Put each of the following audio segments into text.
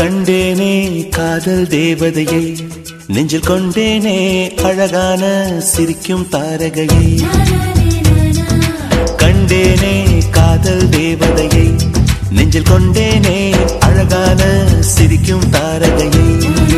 கண்டேனே காதல் தேவதையை நெஞ்சில் கொண்டேனே அழகான சிரிக்கும் தாரகையை கண்டேனே காதல் தேவதையை நெஞ்சில் கொண்டேனே அழகான சிரிக்கும் தாரகையை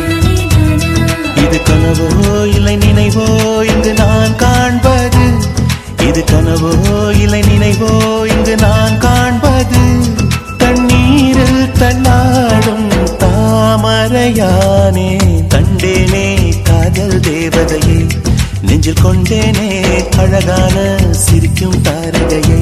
இது கனவோ இல்லை நினைவோ இங்கு நான் காண்பது இது கனவோ இல்லை நினைவோ இங்கு நான் காண்பது தண்ணீரில் தன்னாடும் தாமரையானே கண்டேனே காதல் தேவதையை நெஞ்சில் கொண்டேனே அழகான சிரிக்கும் தாரகையை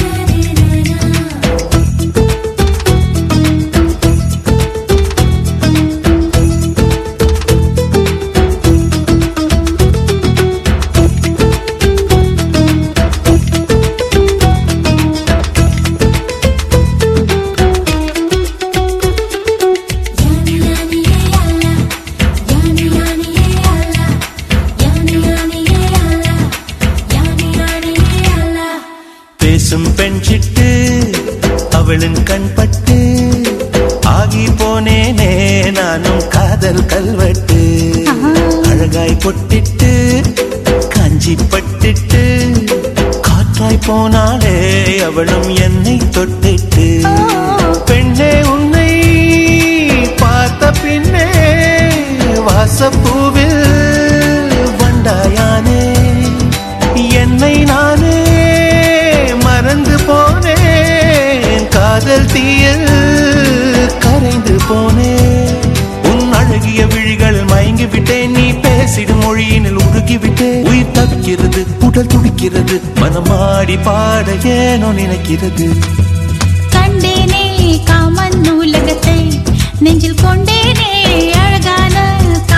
பேசும் பெண் சிட்டு அவளின் கண்பட்டு ஆகி போனேனே நானும் காதல் கல்வெட்டு அழகாய் பொட்டிட்டு காஞ்சி பட்டிட்டு காற்றாய் போனாலே அவளும் என்னை தொட்டிட்டு பெண்ணே உன்னை பார்த்த பின்னே வாசப்பூவில் வண்டாயானே என்னை நானே மறந்து போனேன் காதல் தீயில் கரைந்து போனேன் உன் அழகிய விழிகள் மயங்கி விட்டேன் நீ பேசிடும் மொழியினில் உருகி விட்டேன் உயிர் தவிக்கிறது உடல் துடிக்கிறது மனமாடி பாட ஏனோ நினைக்கிறது கண்டேனே காமன் நூலகத்தை நெஞ்சில் கொண்டேனே அழகான